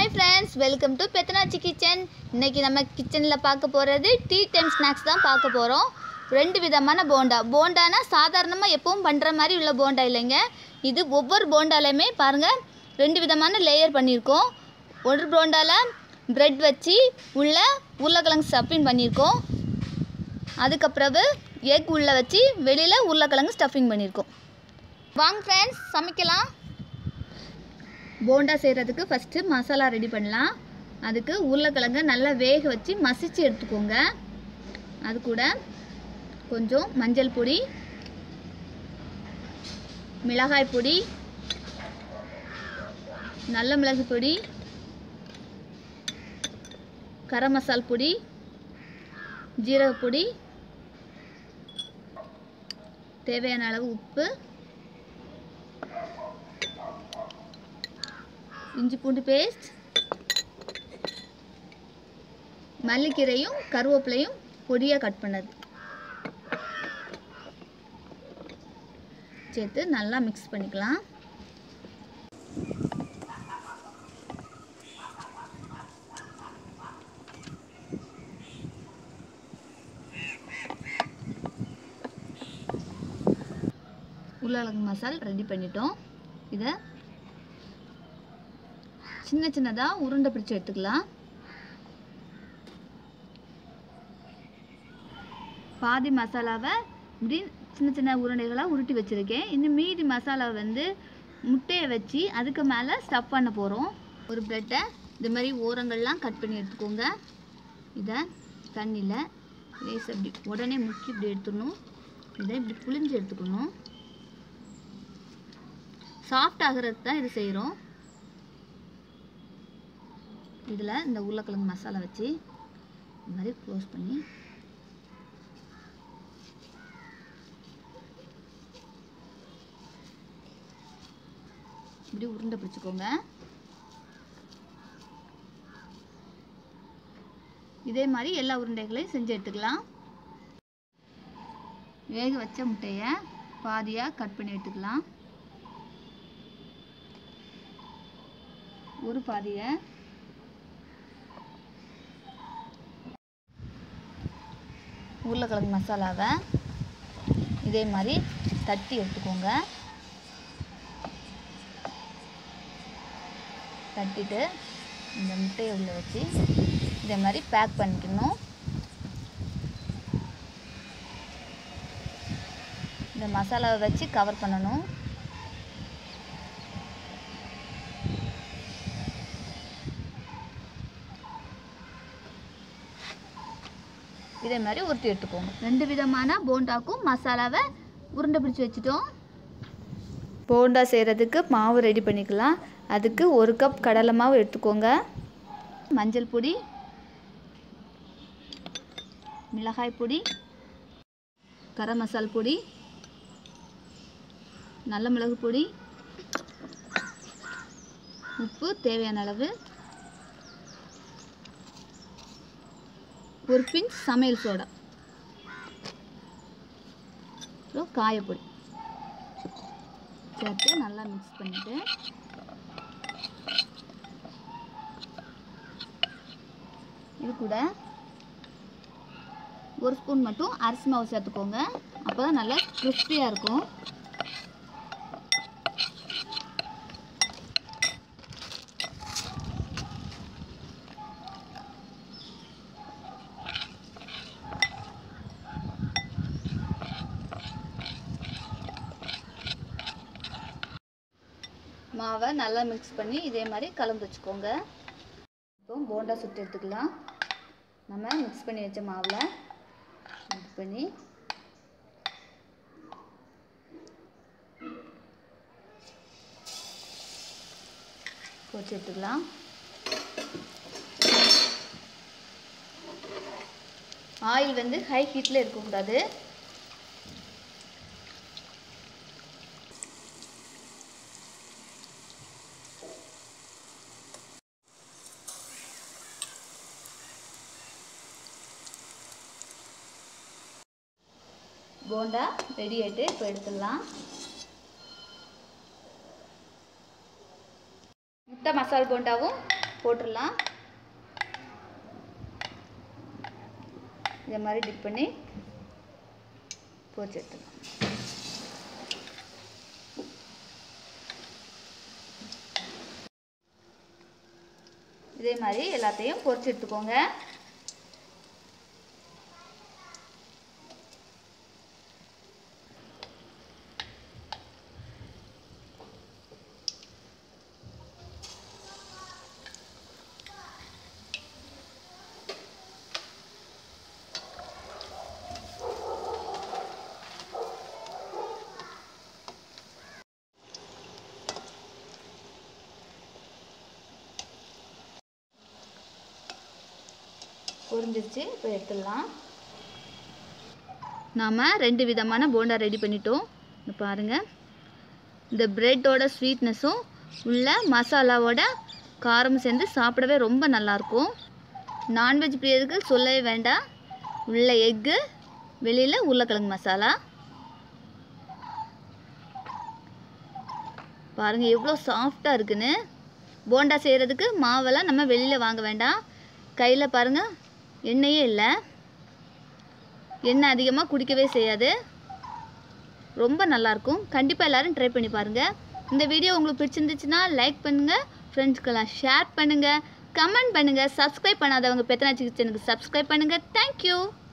hi friends welcome to Pethanachi kitchen இன்னைக்கு நம்ம கிச்சனில் பார்க்க போகிறது டீ டைம் ஸ்நாக்ஸ் தான் பார்க்க போகிறோம் ரெண்டு விதமான போண்டா போண்டானா சாதாரணமாக எப்பவும் பண்ணுற மாதிரி உள்ள போண்டா இல்லைங்க இது ஒவ்வொரு போண்டாலையுமே பாருங்கள் ரெண்டு விதமான லேயர் பண்ணியிருக்கோம் ஒரு போண்டாவில் பிரெட் வச்சு உள்ள உருளைக்கிழங்கு ஸ்டஃபிங் பண்ணியிருக்கோம் அதுக்கப்புறவு எக் உள்ளே வச்சு வெளியில் உருளைக்கிழங்கு ஸ்டஃபிங் பண்ணியிருக்கோம் வாங்க ஃப்ரெண்ட்ஸ் சமைக்கலாம் போண்டா செய்கிறதுக்கு ஃபஸ்ட்டு மசாலா ரெடி பண்ணலாம் அதுக்கு உருளைக்கிழங்க நல்லா வேக வச்சு மசிச்சு எடுத்துக்கோங்க அது கூட கொஞ்சம் மஞ்சள் பொடி மிளகாய் பொடி நல்ல மிளகு பொடி கரம் மசால் பொடி ஜீரக பொடி தேவையான அளவு உப்பு இஞ்சி பூண்டு பேஸ்ட் மல்லிக்கீரையும் கருவேப்பிலையும் பொடியாக கட் பண்ணது சேர்த்து நல்லா மிக்ஸ் பண்ணிக்கலாம் உருளைக்கிழங்கு மசால் ரெடி பண்ணிட்டோம் இதை சின்ன சின்னதாக உருண்டை பிடிச்சி எடுத்துக்கலாம் பாதி மசாலாவை இப்படி சின்ன சின்ன உருண்டைகளாக உருட்டி வச்சுருக்கேன் இன்னும் மீதி மசாலாவை வந்து முட்டையை வச்சு அதுக்கு மேலே ஸ்டஃப் பண்ண போகிறோம் ஒரு ப்ரெட்டை இது மாதிரி ஓரங்கள்லாம் கட் பண்ணி எடுத்துக்கோங்க இதை தண்ணியில் லேஸ் அப்படி உடனே முக்கி இப்படி எடுத்துடணும் இதை இப்படி புளிஞ்சு எடுத்துக்கணும் சாஃப்ட் ஆகிறதுக்கு தான் இது செய்கிறோம் இதில் இந்த உருளைக்கிழங்கு மசாலா வச்சு இது மாதிரி க்ளோஸ் பண்ணி இப்படி உருண்டை பிடிச்சிக்கோங்க இதே மாதிரி எல்லா உருண்டைகளையும் செஞ்சு எடுத்துக்கலாம் வேக வச்ச முட்டையை பாதியாக கட் பண்ணி எடுத்துக்கலாம் ஒரு பாதியை உருளைக்கிழங்கு மசாலாவை இதே மாதிரி தட்டி எடுத்துக்கோங்க தட்டிட்டு இந்த முட்டையை உள்ள வச்சு இதே மாதிரி பேக் பண்ணிக்கணும் இந்த மசாலாவை வச்சு கவர் பண்ணணும் இதே மாதிரி உருட்டி எடுத்துக்கோங்க ரெண்டு விதமான போண்டாக்கும் மசாலாவை உருண்டை பிடிச்சி வச்சுட்டோம் போண்டா செய்கிறதுக்கு மாவு ரெடி பண்ணிக்கலாம் அதுக்கு ஒரு கப் கடலை மாவு எடுத்துக்கோங்க மஞ்சள் பொடி மிளகாய் பொடி கரம் மசால் பொடி நல்ல மிளகு பொடி உப்பு தேவையான அளவு ஒரு பிஞ்ச் சமையல் சோடா அப்புறம் காயப்பொடி சேர்த்து நல்லா மிக்ஸ் பண்ணிவிட்டு இது கூட ஒரு ஸ்பூன் மட்டும் அரிசி மாவு சேர்த்துக்கோங்க அப்போ தான் நல்லா கிறிஸ்பியாக இருக்கும் மாவை நல்லா மிக்ஸ் பண்ணி இதே மாதிரி கலந்து வச்சுக்கோங்க இப்போ போண்டா சுட்டு எடுத்துக்கலாம் நம்ம மிக்ஸ் பண்ணி வச்ச மாவில் மிக்ஸ் பண்ணி பொரிச்சு எடுத்துக்கலாம் ஆயில் வந்து ஹை ஹீட்டில் இருக்கக்கூடாது போண்டா ரெடி ஆகிட்டு இப்போ எடுத்துடலாம் முட்டை மசால் போண்டாவும் போட்டுடலாம் இதை மாதிரி டிப் பண்ணி பொரிச்சு எடுத்துக்கலாம் இதே மாதிரி எல்லாத்தையும் பொரிச்சு எடுத்துக்கோங்க பொரிஞ்சிருச்சு இப்போ எடுத்துடலாம் நாம் ரெண்டு விதமான போண்டா ரெடி பண்ணிட்டோம் இந்த பாருங்கள் இந்த ப்ரெட்டோட ஸ்வீட்னஸும் உள்ள மசாலாவோட காரம் சேர்ந்து சாப்பிடவே ரொம்ப நல்லாயிருக்கும் நான்வெஜ் பிரியர்கள் சொல்லவே வேண்டாம் உள்ள எக்கு வெளியில் உருளைக்கிழங்கு மசாலா பாருங்கள் எவ்வளோ சாஃப்டாக இருக்குன்னு போண்டா செய்கிறதுக்கு மாவெல்லாம் நம்ம வெளியில் வாங்க வேண்டாம் கையில் பாருங்கள் எண்ணெயே இல்லை எண்ணெய் அதிகமாக குடிக்கவே செய்யாது ரொம்ப நல்லாயிருக்கும் கண்டிப்பாக எல்லோரும் ட்ரை பண்ணி பாருங்கள் இந்த வீடியோ உங்களுக்கு பிடிச்சிருந்துச்சுன்னா லைக் பண்ணுங்கள் ஃப்ரெண்ட்ஸ்க்கெல்லாம் ஷேர் பண்ணுங்கள் கமெண்ட் பண்ணுங்கள் சப்ஸ்கிரைப் பண்ணாதவங்க பெத்தனாச்சி கிச்சனுக்கு சப்ஸ்கிரைப் பண்ணுங்கள் தேங்க்யூ